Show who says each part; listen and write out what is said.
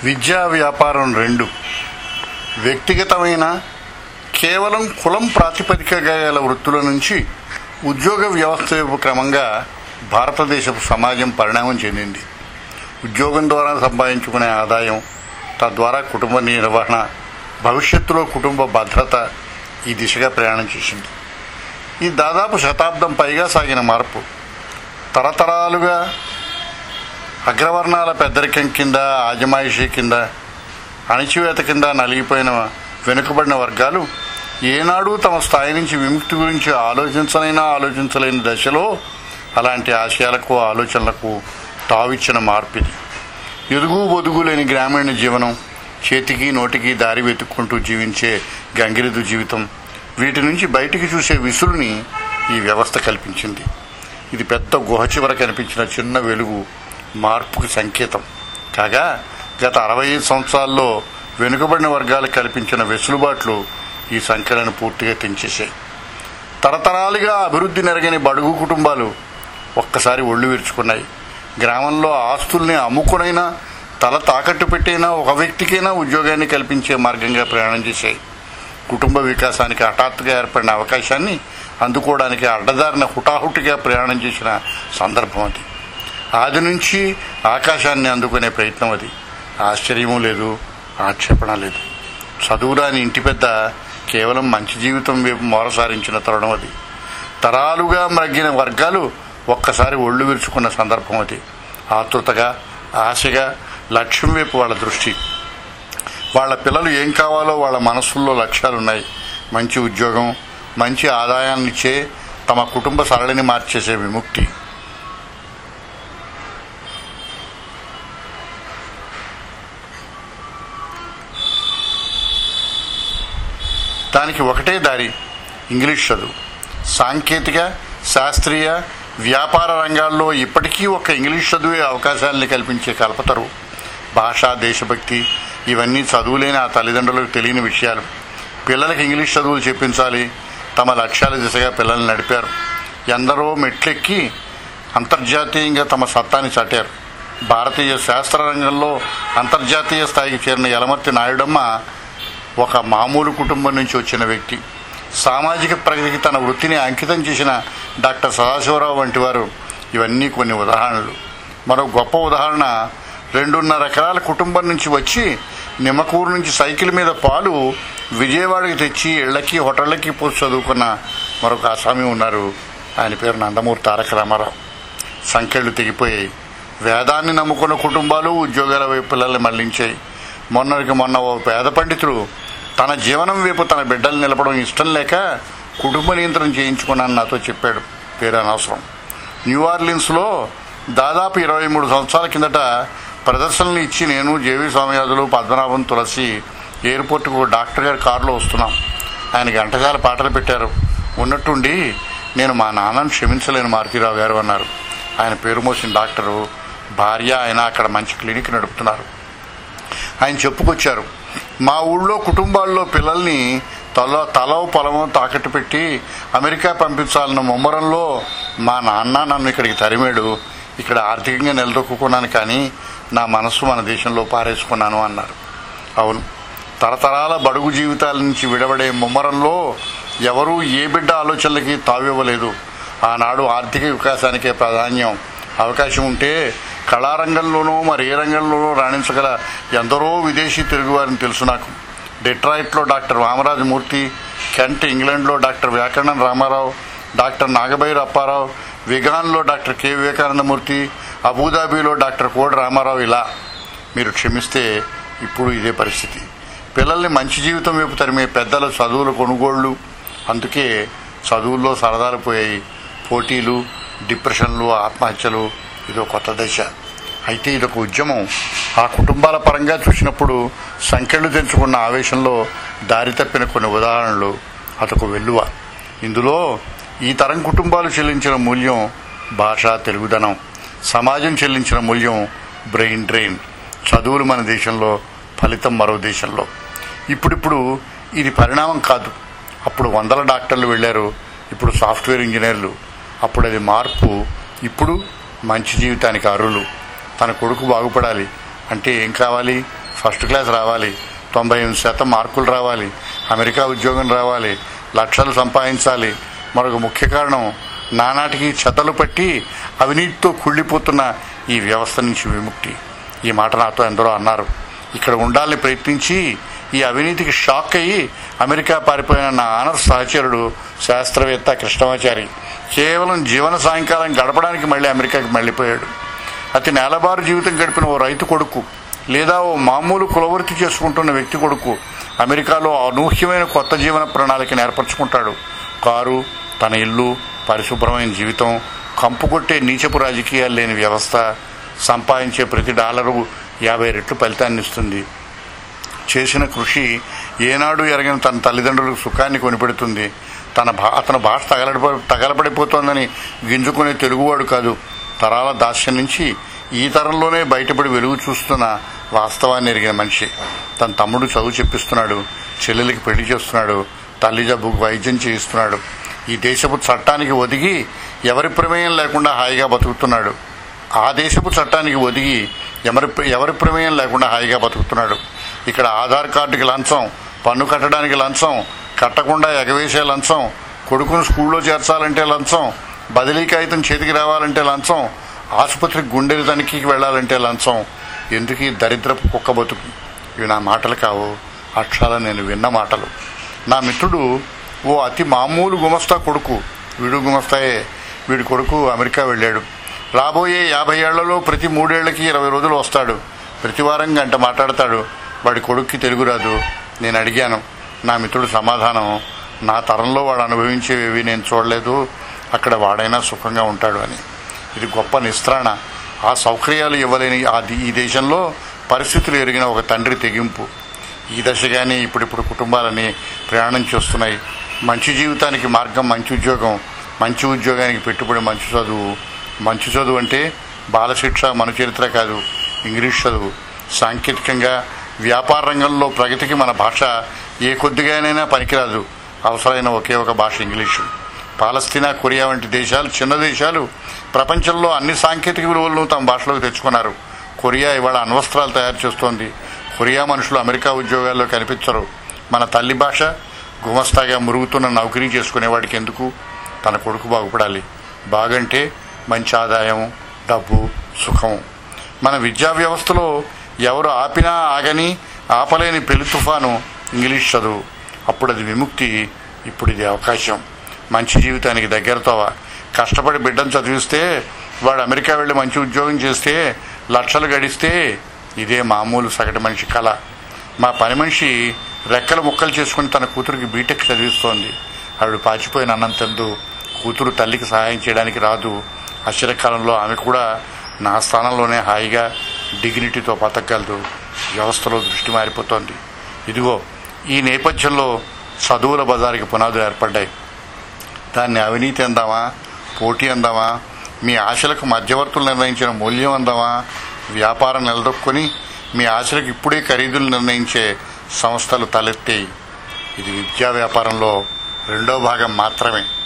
Speaker 1: విద్యా వ్యాపారం రెండు వ్యక్తిగతమైన కేవలం కులం ప్రాతిపదికగా గల వృత్తుల నుంచి ఉద్యోగ వ్యవస్థ వైపు క్రమంగా భారతదేశపు సమాజం పరిణామం చెందింది ఉద్యోగం ద్వారా సంపాదించుకునే ఆదాయం తద్వారా కుటుంబ నిర్వహణ భవిష్యత్తులో కుటుంబ భద్రత ఈ దిశగా ప్రయాణం చేసింది ఈ దాదాపు శతాబ్దం పైగా సాగిన మార్పు తరతరాలుగా అగ్రవర్ణాల పెద్దరికం కింద ఆజమాయిషీ కింద అణిచివేత కింద నలిగిపోయిన వెనుకబడిన వర్గాలు ఏనాడు తమ స్థాయి నుంచి విముక్తి గురించి ఆలోచించనైనా ఆలోచించలేని దశలో అలాంటి ఆశయాలకు ఆలోచనలకు తావిచ్చిన మార్పిది ఎదుగు బొదుగు లేని గ్రామీణ జీవనం చేతికి నోటికి దారి వెతుక్కుంటూ జీవించే గంగిరెద్దు జీవితం వీటి నుంచి బయటికి చూసే విసురుని ఈ వ్యవస్థ కల్పించింది ఇది పెద్ద గుహ చివర కనిపించిన చిన్న వెలుగు మార్పుకి సంకేతం కాగా గత అరవై ఐదు సంవత్సరాల్లో వెనుకబడిన వర్గాలకు కల్పించిన వెసులుబాట్లు ఈ సంఖ్యలను పూర్తిగా తెంచేశాయి తరతరాలుగా అభివృద్ధి నెరగని బడుగు కుటుంబాలు ఒక్కసారి ఒళ్ళు విరుచుకున్నాయి గ్రామంలో ఆస్తుల్ని అమ్ముకునైనా తల తాకట్టు పెట్టైనా ఒక వ్యక్తికైనా ఉద్యోగాన్ని కల్పించే మార్గంగా ప్రయాణం చేశాయి కుటుంబ వికాసానికి హఠాత్తుగా ఏర్పడిన అవకాశాన్ని అందుకోవడానికి అడ్డదారిన హుటాహుటిగా ప్రయాణం చేసిన సందర్భం అది ఆది నుంచి ఆకాశాన్ని అందుకునే ప్రయత్నం అది ఆశ్చర్యము లేదు ఆక్షేపణ లేదు చదువురాని ఇంటి పెద్ద కేవలం మంచి జీవితం వైపు మోరసారించిన తరుణం అది తరాలుగా మ్రగ్గిన వర్గాలు ఒక్కసారి ఒళ్ళు విరుచుకున్న సందర్భం అది ఆతృతగా ఆశగా లక్ష్యం వైపు వాళ్ళ దృష్టి వాళ్ళ పిల్లలు ఏం కావాలో వాళ్ళ మనస్సుల్లో లక్ష్యాలు ఉన్నాయి మంచి ఉద్యోగం మంచి ఆదాయాన్ని ఇచ్చే తమ కుటుంబ సరళిని మార్చేసే విముక్తి దానికి ఒకటే దారి ఇంగ్లీష్ చదువు సాంకేతిక శాస్త్రీయ వ్యాపార రంగాల్లో ఇప్పటికీ ఒక ఇంగ్లీష్ చదువే అవకాశాలని కల్పించే కల్పతరు భాష దేశభక్తి ఇవన్నీ చదువులేని ఆ తల్లిదండ్రులకు తెలియని విషయాలు పిల్లలకి ఇంగ్లీష్ చదువులు చెప్పించాలి తమ లక్ష్యాల దిశగా పిల్లల్ని నడిపారు ఎందరో మెట్లెక్కి అంతర్జాతీయంగా తమ సత్తాని చాటారు భారతీయ శాస్త్ర రంగంలో అంతర్జాతీయ స్థాయికి చేరిన యలమర్తి నాయుడమ్మ ఒక మామూలు కుటుంబం నుంచి వచ్చిన వ్యక్తి సామాజిక ప్రగతికి తన వృత్తిని అంకితం చేసిన డాక్టర్ సదాశివరావు వంటి వారు ఇవన్నీ కొన్ని ఉదాహరణలు మరో గొప్ప ఉదాహరణ రెండున్నర ఎకరాల కుటుంబం నుంచి వచ్చి నిమ్మకూరు నుంచి సైకిల్ మీద పాలు విజయవాడకి తెచ్చి ఇళ్లకి హోటళ్ళకి పోసి చదువుకున్న మరొక ఆసామి ఉన్నారు ఆయన పేరు నందమూరి తారక రామారావు సంఖ్యలు తెగిపోయాయి వేదాన్ని నమ్ముకున్న కుటుంబాలు ఉద్యోగాల వైపు పిల్లల్ని మళ్లించాయి మొన్నటికి మొన్న ఓ పేద పండితుడు తన జీవనం వైపు తన బిడ్డలు నిలపడం ఇష్టం లేక కుటుంబ నియంత్రణ చేయించుకున్నాను నాతో చెప్పాడు పేరు అనవసరం న్యూ ఆర్లిన్స్లో దాదాపు ఇరవై మూడు సంవత్సరాల కిందట ప్రదర్శనలు ఇచ్చి నేను జేవి స్వామియాజులు పద్మనాభం తులసి ఎయిర్పోర్ట్కు డాక్టర్ గారి కారులో వస్తున్నాం ఆయన గంటసాల పాటలు పెట్టారు ఉన్నట్టుండి నేను మా నాన్నను క్షమించలేను మారుతీరావు గారు అన్నారు ఆయన పేరు మోసిన డాక్టరు భార్య ఆయన అక్కడ మంచి క్లినిక్ నడుపుతున్నారు ఆయన చెప్పుకొచ్చారు మా ఊళ్ళో కుటుంబాల్లో పిల్లల్ని తల తలో పొలమో తాకట్టు పెట్టి అమెరికా పంపించాలన్న ముమ్మరంలో మా నాన్న నన్ను ఇక్కడికి తరిమాడు ఇక్కడ ఆర్థికంగా నిలదొక్కున్నాను కానీ నా మనస్సు మన దేశంలో పారేసుకున్నాను అన్నారు అవును తరతరాల బడుగు జీవితాల నుంచి విడబడే ముమ్మరంలో ఎవరూ ఏ బిడ్డ ఆలోచనలకి తావివ్వలేదు ఆనాడు ఆర్థిక వికాసానికే ప్రాధాన్యం అవకాశం ఉంటే కళారంగంలోనూ మరి ఏ రంగంలోనూ రాణించగల ఎందరో విదేశీ తెలుగువారిని తెలుసు నాకు డెట్రాయిట్లో డాక్టర్ వామరాజమూర్తి కెంట్ ఇంగ్లాండ్లో డాక్టర్ వ్యాకరణం రామారావు డాక్టర్ నాగబైరు అప్పారావు విగాన్లో డాక్టర్ కె వివేకానందమూర్తి అబుదాబీలో డాక్టర్ కోడి రామారావు ఇలా మీరు క్షమిస్తే ఇప్పుడు ఇదే పరిస్థితి పిల్లల్ని మంచి జీవితం వైపు తరిమే పెద్దల చదువుల కొనుగోళ్లు అందుకే చదువుల్లో సరదాలు పోయాయి పోటీలు డిప్రెషన్లు ఆత్మహత్యలు ఇదో కొత్త దశ అయితే ఇదొక ఉద్యమం ఆ కుటుంబాల పరంగా చూసినప్పుడు సంఖ్యలు తెంచుకున్న ఆవేశంలో దారి తప్పిన కొన్ని ఉదాహరణలు అదొక వెల్లువ ఇందులో ఈ తరం కుటుంబాలు చెల్లించిన మూల్యం భాష తెలుగుదనం సమాజం చెల్లించిన మూల్యం బ్రెయిన్ డ్రెయిన్ చదువులు మన దేశంలో ఫలితం మరో దేశంలో ఇప్పుడిప్పుడు ఇది పరిణామం కాదు అప్పుడు వందల డాక్టర్లు వెళ్ళారు ఇప్పుడు సాఫ్ట్వేర్ ఇంజనీర్లు అప్పుడు అది మార్పు ఇప్పుడు మంచి జీవితానికి అరులు తన కొడుకు బాగుపడాలి అంటే ఏం కావాలి ఫస్ట్ క్లాస్ రావాలి తొంభై ఎనిమిది శాతం మార్కులు రావాలి అమెరికా ఉద్యోగం రావాలి లక్షలు సంపాదించాలి మరొక ముఖ్య కారణం నానాటికి చెతలు పట్టి అవినీతితో కుళ్ళిపోతున్న ఈ వ్యవస్థ నుంచి విముక్తి ఈ మాట నాతో ఎందరో అన్నారు ఇక్కడ ఉండాలని ప్రయత్నించి ఈ అవినీతికి షాక్ అయ్యి అమెరికా పారిపోయిన నా ఆనర్ సహచరుడు శాస్త్రవేత్త కృష్ణమాచారి కేవలం జీవన సాయంకాలం గడపడానికి మళ్ళీ అమెరికాకి మళ్ళీపోయాడు అతి నేలబారు జీవితం గడిపిన ఓ రైతు కొడుకు లేదా ఓ మామూలు కులవృత్తి చేసుకుంటున్న వ్యక్తి కొడుకు అమెరికాలో అనూహ్యమైన కొత్త జీవన ప్రణాళికను ఏర్పరచుకుంటాడు కారు తన ఇల్లు పరిశుభ్రమైన జీవితం కంపు కొట్టే నీచపు రాజకీయాలు లేని వ్యవస్థ సంపాదించే ప్రతి డాలరు యాభై రెట్లు ఫలితాన్ని ఇస్తుంది చేసిన కృషి ఏనాడు ఎరగిన తన తల్లిదండ్రులకు సుఖాన్ని కొనిపెడుతుంది తన భా అతని భాష తగలబ తగలబడిపోతోందని గింజుకునే తెలుగువాడు కాదు తరాల దాస్యం నుంచి ఈ తరంలోనే బయటపడి వెలుగు చూస్తున్న వాస్తవాన్ని ఎరిగిన మనిషి తన తమ్ముడు చదువు చెప్పిస్తున్నాడు చెల్లెలికి పెళ్లి చేస్తున్నాడు తల్లి జబ్బుకు వైద్యం చేయిస్తున్నాడు ఈ దేశపు చట్టానికి ఒదిగి ఎవరి ప్రమేయం లేకుండా హాయిగా బతుకుతున్నాడు ఆ దేశపు చట్టానికి ఒదిగి ఎవరి ఎవరి ప్రమేయం లేకుండా హాయిగా బతుకుతున్నాడు ఇక్కడ ఆధార్ కార్డుకి లంచం పన్ను కట్టడానికి లంచం కట్టకుండా ఎగవేసే లంచం కొడుకును స్కూల్లో చేర్చాలంటే లంచం బదిలీ కాగితం చేతికి రావాలంటే లంచం ఆసుపత్రికి గుండె తనిఖీకి వెళ్ళాలంటే లంచం ఎందుకు ఈ దరిద్రపు కుక్క బతుకు ఇవి నా మాటలు కావు అక్షరాల నేను విన్న మాటలు నా మిత్రుడు ఓ అతి మామూలు గుమస్తా కొడుకు వీడు గుమస్తాయే వీడి కొడుకు అమెరికా వెళ్ళాడు రాబోయే యాభై ఏళ్లలో ప్రతి మూడేళ్లకి ఇరవై రోజులు వస్తాడు ప్రతి వారం గంట మాట్లాడతాడు వాడి కొడుక్కి తెలుగు రాదు నేను అడిగాను నా మిత్రుడు సమాధానం నా తరంలో వాడు అనుభవించేవి నేను చూడలేదు అక్కడ వాడైనా సుఖంగా ఉంటాడు అని ఇది గొప్ప నిస్త్రాణ ఆ సౌకర్యాలు ఇవ్వలేని ఆ ది- ఈ దేశంలో పరిస్థితులు ఎరిగిన ఒక తండ్రి తెగింపు ఈ దశగానే ఇప్పుడిప్పుడు కుటుంబాలని ప్రయాణం చేస్తున్నాయి మంచి జీవితానికి మార్గం మంచి ఉద్యోగం మంచి ఉద్యోగానికి పెట్టుబడి మంచి చదువు మంచి చదువు అంటే బాలశిక్ష మన చరిత్ర కాదు ఇంగ్లీష్ చదువు సాంకేతికంగా వ్యాపార రంగంలో ప్రగతికి మన భాష ఏ కొద్దిగానైనా పనికిరాదు అవసరమైన ఒకే ఒక భాష ఇంగ్లీషు పాలస్తీనా కొరియా వంటి దేశాలు చిన్న దేశాలు ప్రపంచంలో అన్ని సాంకేతిక విలువలను తమ భాషలోకి తెచ్చుకున్నారు కొరియా ఇవాళ అణ్వస్త్రాలు తయారు చేస్తోంది కొరియా మనుషులు అమెరికా ఉద్యోగాల్లో కనిపించరు మన తల్లి భాష గుమస్తాగా మురుగుతున్న నౌకరీ చేసుకునేవాడికి ఎందుకు తన కొడుకు బాగుపడాలి బాగంటే మంచి ఆదాయం డబ్బు సుఖం మన విద్యా వ్యవస్థలో ఎవరు ఆపినా ఆగని ఆపలేని పెళ్లి తుఫాను ఇంగ్లీష్ చదువు అప్పుడు అది విముక్తి ఇప్పుడు ఇది అవకాశం మంచి జీవితానికి దగ్గరతోవా కష్టపడి బిడ్డను చదివిస్తే వాడు అమెరికా వెళ్ళి మంచి ఉద్యోగం చేస్తే లక్షలు గడిస్తే ఇదే మామూలు సగటు మనిషి కళ మా పని మనిషి రెక్కలు ముక్కలు చేసుకుని తన కూతురికి బీటెక్ చదివిస్తోంది ఆవిడ పాచిపోయిన అన్నంతందు కూతురు తల్లికి సహాయం చేయడానికి రాదు ఆశ్చర్యకాలంలో ఆమె కూడా నా స్థానంలోనే హాయిగా డిగ్నిటీతో బతకగలదు వ్యవస్థలో దృష్టి మారిపోతోంది ఇదిగో ఈ నేపథ్యంలో చదువుల బజారుకి పునాదులు ఏర్పడ్డాయి దాన్ని అవినీతి అందామా పోటీ అందామా మీ ఆశలకు మధ్యవర్తులు నిర్ణయించిన మూల్యం అందామా వ్యాపారం నిలదొక్కుని మీ ఆశలకు ఇప్పుడే ఖరీదులు నిర్ణయించే సంస్థలు తలెత్తాయి ఇది విద్యా వ్యాపారంలో రెండో భాగం మాత్రమే